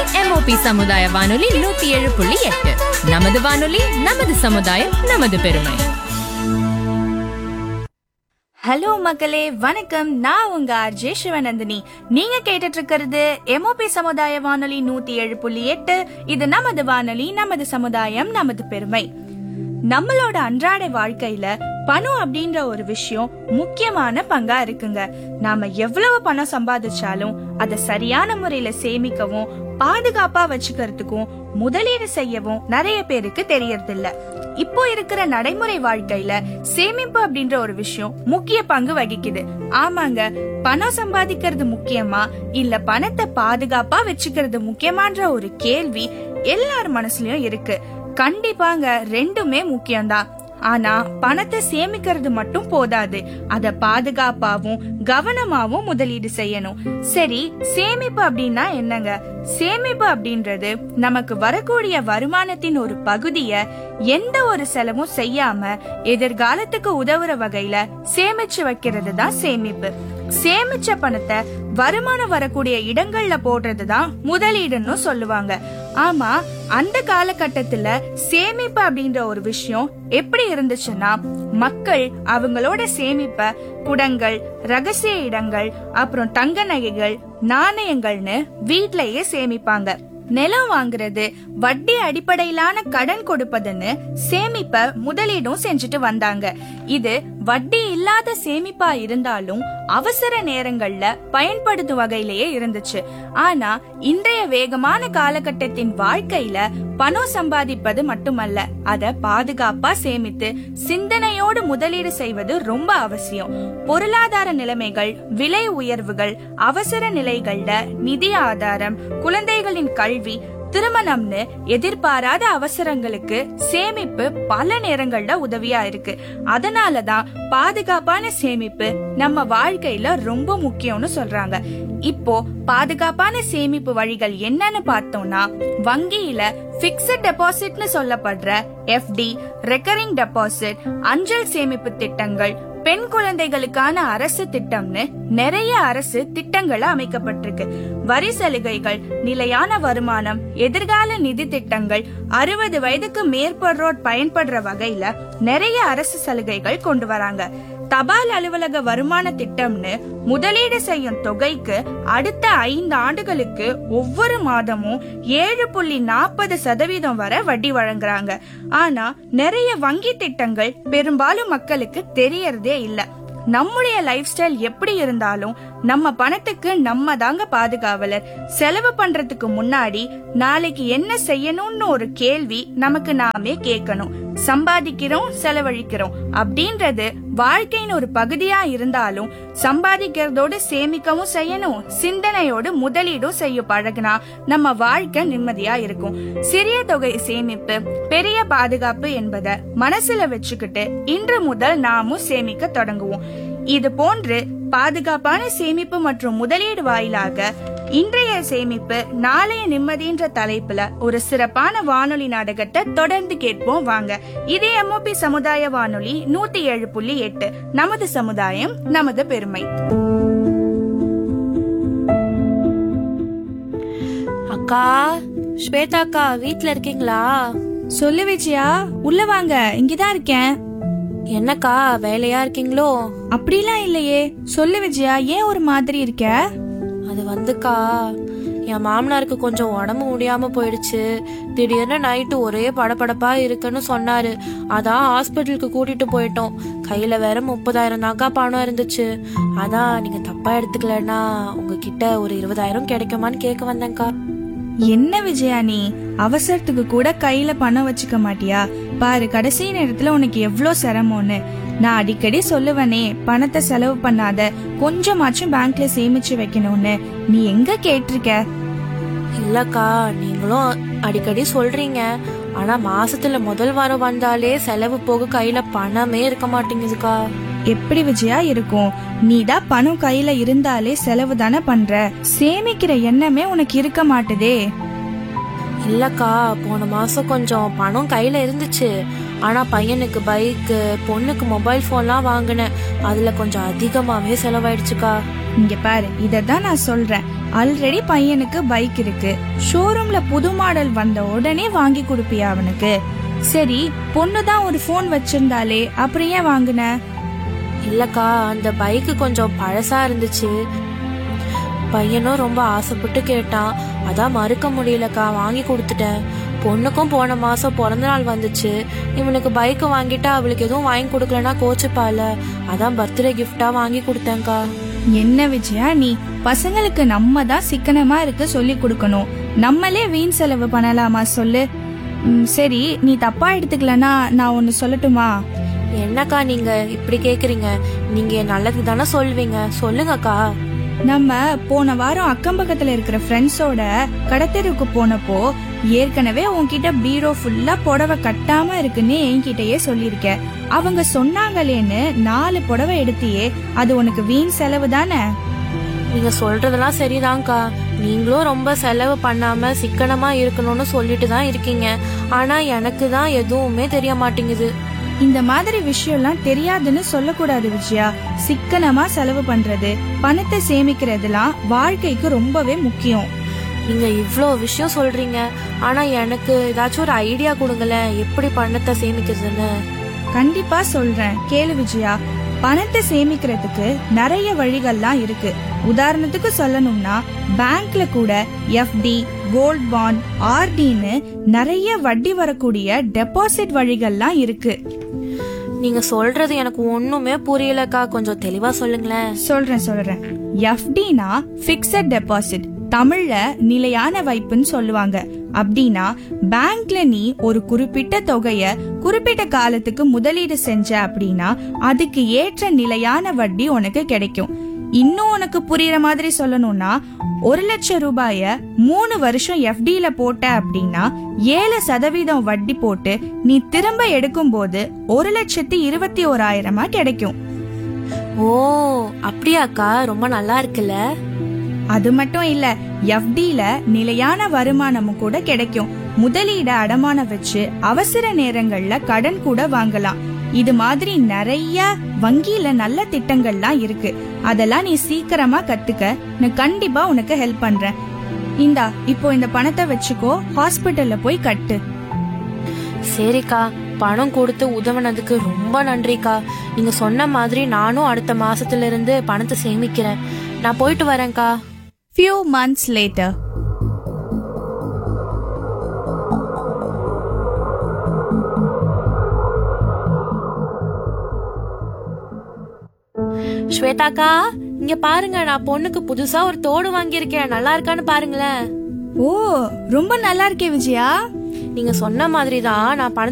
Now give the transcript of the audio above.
MOP சமுதாய வானொலி நூத்தி ஏழு புள்ளி எட்டு நமது வானொலி நமது சமுதாயம் நமது பெருமை ஹலோ மக்களே வணக்கம் நான் உங்க ஆர்ஜே சிவநந்தினி நீங்க கேட்டுட்டு இருக்கிறது எம்ஓபி சமுதாய வானொலி நூத்தி ஏழு புள்ளி எட்டு இது நமது வானொலி நமது சமுதாயம் நமது பெருமை நம்மளோட அன்றாட வாழ்க்கையில பணம் அப்படின்ற ஒரு விஷயம் முக்கியமான பங்கா இருக்குங்க நாம எவ்வளவு பணம் சம்பாதிச்சாலும் அதை சரியான முறையில சேமிக்கவும் பாதுகாப்பா வச்சுக்கிறதுக்கும் முதலீடு செய்யவும் நிறைய பேருக்கு தெரியறதில்ல இப்போ இருக்கிற நடைமுறை வாழ்க்கையில சேமிப்பு அப்படின்ற ஒரு விஷயம் முக்கிய பங்கு வகிக்குது ஆமாங்க பணம் சம்பாதிக்கிறது முக்கியமா இல்ல பணத்தை பாதுகாப்பா வச்சுக்கிறது முக்கியமான்ற ஒரு கேள்வி எல்லார் மனசுலயும் இருக்கு கண்டிப்பாங்க ரெண்டுமே முக்கியம்தான் ஆனா பணத்தை சேமிக்கிறது மட்டும் போதாது அத பாதுகாப்பாவும் கவனமாவும் முதலீடு செய்யணும் சரி சேமிப்பு அப்படின்னா என்னங்க சேமிப்பு அப்படின்றது நமக்கு வரக்கூடிய வருமானத்தின் ஒரு பகுதிய எந்த ஒரு செலவும் செய்யாம எதிர்காலத்துக்கு உதவுற வகையில சேமிச்சு வைக்கிறது தான் சேமிப்பு சேமிச்ச பணத்தை வருமானம் வரக்கூடிய இடங்கள்ல போடுறது தான் முதலீடுன்னு சொல்லுவாங்க ஆமா அந்த காலகட்டத்துல சேமிப்பு அப்படின்ற ஒரு விஷயம் எப்படி இருந்துச்சுன்னா மக்கள் அவங்களோட சேமிப்ப குடங்கள் ரகசிய இடங்கள் அப்புறம் தங்க நகைகள் நாணயங்கள்னு வீட்லயே சேமிப்பாங்க நிலம் வாங்குறது வட்டி அடிப்படையிலான கடன் கொடுப்பதுன்னு சேமிப்ப முதலீடும் செஞ்சுட்டு வந்தாங்க இது வட்டி இல்லாத சேமிப்பா இருந்தாலும் அவசர நேரங்கள்ல பயன்படுத்தும் வகையிலேயே இருந்துச்சு ஆனா இன்றைய வேகமான காலகட்டத்தின் வாழ்க்கையில பணம் சம்பாதிப்பது மட்டுமல்ல அத பாதுகாப்பா சேமித்து சிந்தனையோடு முதலீடு செய்வது ரொம்ப அவசியம் பொருளாதார நிலைமைகள் விலை உயர்வுகள் அவசர நிலைகள்ல நிதி ஆதாரம் குழந்தைகளின் கல்வி திருமணம்னு எதிர்பாராத அவசரங்களுக்கு சேமிப்பு பல நேரங்கள்ல உதவியா இருக்கு அதனாலதான் பாதுகாப்பான சேமிப்பு நம்ம வாழ்க்கையில ரொம்ப முக்கியம்னு சொல்றாங்க இப்போ பாதுகாப்பான சேமிப்பு வழிகள் என்னன்னு பார்த்தோம்னா வங்கியில பிக்சட் டெபாசிட்னு சொல்லப்படுற எஃப்டி ரெக்கரிங் டெபாசிட் அஞ்சல் சேமிப்பு திட்டங்கள் பெண் குழந்தைகளுக்கான அரசு திட்டம்னு நிறைய அரசு திட்டங்கள் அமைக்கப்பட்டிருக்கு வரி சலுகைகள் நிலையான வருமானம் எதிர்கால நிதி திட்டங்கள் அறுபது வயதுக்கு மேற்படுறோர் பயன்படுற வகையில நிறைய அரசு சலுகைகள் கொண்டு வராங்க தபால் அலுவலக வருமான திட்டம்னு முதலீடு செய்யும் தொகைக்கு அடுத்த ஐந்து ஆண்டுகளுக்கு ஒவ்வொரு மாதமும் ஏழு புள்ளி நாற்பது சதவீதம் வரை வட்டி வழங்குறாங்க ஆனா நிறைய வங்கி திட்டங்கள் பெரும்பாலும் மக்களுக்கு தெரியறதே இல்ல நம்முடைய லைஃப் ஸ்டைல் எப்படி இருந்தாலும் நம்ம பணத்துக்கு நம்ம தாங்க பாதுகாவலர் செலவு பண்றதுக்கு முன்னாடி நாளைக்கு என்ன செய்யணும்னு ஒரு கேள்வி நமக்கு நாமே கேட்கணும் சம்பாதிக்கிறோம் செலவழிக்கிறோம் அப்படின்றது வாழ்க்கையின் ஒரு பகுதியா இருந்தாலும் சம்பாதிக்கிறதோடு சேமிக்கவும் செய்யணும் சிந்தனையோடு முதலீடும் செய்ய பழகினா நம்ம வாழ்க்கை நிம்மதியா இருக்கும் சிறிய தொகை சேமிப்பு பெரிய பாதுகாப்பு என்பதை மனசுல வச்சுக்கிட்டு இன்று முதல் நாமும் சேமிக்க தொடங்குவோம் இது போன்று பாதுகாப்பான சேமிப்பு மற்றும் முதலீடு வாயிலாக இன்றைய சேமிப்பு நாளைய நிம்மதின்ற தலைப்புல ஒரு சிறப்பான வானொலி நாடகத்தை தொடர்ந்து கேட்போம் வாங்க இது எம்ஓபி சமுதாய வானொலி நூத்தி ஏழு புள்ளி எட்டு நமது சமுதாயம் நமது பெருமை அக்கா ஸ்வேதா அக்கா வீட்ல இருக்கீங்களா சொல்லு விஜயா உள்ள வாங்க இங்கதான் இருக்கேன் என்னக்கா வேலையா இருக்கீங்களோ அப்படிலாம் இல்லையே சொல்லு விஜயா ஏன் ஒரு மாதிரி இருக்க அது வந்துக்கா என் மாமனாருக்கு கொஞ்சம் உடம்பு முடியாம போயிடுச்சு திடீர்னு நைட்டு ஒரே படபடப்பா இருக்குன்னு சொன்னாரு அதான் ஹாஸ்பிட்டலுக்கு கூட்டிட்டு போயிட்டோம் கையில வேற முப்பதாயிரம் தாக்கா பணம் இருந்துச்சு அதான் நீங்க தப்பா எடுத்துக்கலன்னா உங்ககிட்ட ஒரு இருபதாயிரம் கிடைக்குமான்னு கேட்க வந்தேன்க்கா என்ன விஜயா நீ அவசரத்துக்கு கூட கையில பணம் வச்சுக்க மாட்டியா பாரு கடைசி நேரத்துல உனக்கு எவ்ளோ சிரமம்னு நான் அடிக்கடி சொல்லுவனே பணத்தை செலவு பண்ணாத கொஞ்சமாச்சும் பேங்க்ல சேமிச்சு வைக்கணும்னு நீ எங்க கேட்டிருக்க இல்லக்கா நீங்களும் அடிக்கடி சொல்றீங்க ஆனா மாசத்துல முதல் வாரம் வந்தாலே செலவு போக கையில பணமே இருக்க மாட்டேங்குதுக்கா எப்படி விஜயா இருக்கும் நீ தான் பணம் கையில இருந்தாலே செலவு தானே பண்ற சேமிக்கிற எண்ணமே உனக்கு இருக்க மாட்டுதே இல்லக்கா போன மாசம் கொஞ்சம் பணம் கையில இருந்துச்சு ஆனா பையனுக்கு பைக்கு பொண்ணுக்கு மொபைல் போன்லாம் வாங்கினேன் அதுல கொஞ்சம் அதிகமாவே செலவாயிடுச்சுக்கா இங்க பாரு இததான் நான் சொல்றேன் ஆல்ரெடி பையனுக்கு பைக் இருக்கு ஷோரூம்ல புது மாடல் வந்த உடனே வாங்கி கொடுப்பியா அவனுக்கு சரி பொண்ணு தான் ஒரு ஃபோன் வச்சிருந்தாலே அப்புறம் ஏன் வாங்குன இல்லக்கா அந்த பைக்கு கொஞ்சம் பழசா இருந்துச்சு பையனும் ரொம்ப ஆசைப்பட்டு கேட்டான் அதான் மறுக்க முடியலக்கா வாங்கி கொடுத்துட்டேன் பொண்ணுக்கும் போன மாசம் பிறந்த நாள் வந்துச்சு இவனுக்கு பைக்கு வாங்கிட்டா அவளுக்கு எதுவும் வாங்கி கொடுக்கலனா கோச்சுப்பால அதான் பர்த்டே கிஃப்டா வாங்கி கொடுத்தேன்க்கா என்ன விஜயா நீ பசங்களுக்கு நம்ம தான் சிக்கனமா இருக்க சொல்லி கொடுக்கணும் நம்மளே வீண் செலவு பண்ணலாமா சொல்லு ம், சரி நீ தப்பா எடுத்துக்கலனா நான் ஒன்னு சொல்லட்டுமா என்னக்கா நீங்க இப்படி கேக்குறீங்க நீங்க நல்லதுக்கு தானே சொல்வீங்க சொல்லுங்கக்கா நம்ம போன வாரம் அக்கம் பக்கத்துல இருக்கிற ஃப்ரெண்ட்ஸோட கடத்தெருவுக்கு போனப்போ ஏற்கனவே உன்கிட்ட பீரோ ஃபுல்லா புடவை கட்டாம இருக்குன்னு என்கிட்டயே சொல்லியிருக்க அவங்க சொன்னாங்களேன்னு நாலு புடவை எடுத்தியே அது உனக்கு வீண் செலவு தானே நீங்க சொல்றதெல்லாம் சரிதான்க்கா நீங்களும் ரொம்ப செலவு பண்ணாம சிக்கனமா இருக்கணும்னு சொல்லிட்டு தான் இருக்கீங்க ஆனா எனக்கு தான் எதுவுமே தெரிய மாட்டேங்குது இந்த மாதிரி விஷயம்லாம் தெரியாதுன்னு சொல்லக்கூடாது விஜயா சிக்கனமா செலவு பண்றது பணத்தை சேமிக்கிறதுலாம் வாழ்க்கைக்கு ரொம்பவே முக்கியம் நீங்க இவ்ளோ விஷயம் சொல்றீங்க ஆனா எனக்கு ஏதாச்சும் ஒரு ஐடியா கொடுங்களேன் எப்படி பணத்தை சேமிக்கிறதுன்னு கண்டிப்பா சொல்றேன் கேளு விஜயா பணத்தை சேமிக்கிறதுக்கு நிறைய வழிகள்லாம் இருக்கு உதாரணத்துக்கு சொல்லணும்னா பேங்க்ல கூட எஃப்டி கோல்ட் பாண்ட் ஆர்டின்னு நிறைய வட்டி வரக்கூடிய டெபாசிட் வழிகள்லாம் இருக்கு நீங்க சொல்றது எனக்கு ஒண்ணுமே புரியலக்கா கொஞ்சம் தெளிவா சொல்லுங்களேன் சொல்றேன் சொல்றேன் எஃப்டினா பிக்சட் டெபாசிட் தமிழ்ல நிலையான வைப்புன்னு சொல்லுவாங்க அப்படின்னா பேங்க்ல நீ ஒரு குறிப்பிட்ட தொகைய குறிப்பிட்ட காலத்துக்கு முதலீடு செஞ்ச அப்படின்னா அதுக்கு ஏற்ற நிலையான வட்டி உனக்கு கிடைக்கும் இன்னும் உனக்கு புரியுற மாதிரி சொல்லணும்னா ஒரு லட்சம் ரூபாய மூணு வருஷம் எஃப்டில போட்ட அப்படின்னா ஏழு சதவீதம் வட்டி போட்டு நீ திரும்ப எடுக்கும்போது ஒரு லட்சத்தி இருபத்தி ஓராயிரமா கிடைக்கும் ஓ அப்படியாக்கா ரொம்ப நல்லா இருக்குல்ல அது மட்டும் இல்ல எஃப்டில நிலையான வருமானமும் கூட கிடைக்கும் முதலீட அடமான வச்சு அவசர நேரங்கள்ல கடன் கூட வாங்கலாம் இது மாதிரி நிறைய வங்கியில நல்ல திட்டங்கள்லாம் இருக்கு அதெல்லாம் நீ சீக்கிரமா கத்துக்க நான் கண்டிப்பா உனக்கு ஹெல்ப் பண்றேன் இந்தா இப்போ இந்த பணத்தை வச்சுக்கோ ஹாஸ்பிட்டல்ல போய் கட்டு சரிக்கா பணம் கொடுத்து உதவுனதுக்கு ரொம்ப நன்றிக்கா நீங்க சொன்ன மாதிரி நானும் அடுத்த மாசத்துல இருந்து பணத்தை சேமிக்கிறேன் நான் போயிட்டு வரேன்க்கா few months later ஸ்வேதாக்கா இங்க பாருங்க நான் பொண்ணுக்கு புதுசா ஒரு தோடு வாங்கியிருக்கேன் நல்லா இருக்கான்னு பாருங்களேன் ஓ ரொம்ப நல்லா இருக்கே விஜயா நீங்க சொன்ன மாதிரி தான் நான் பணத்தை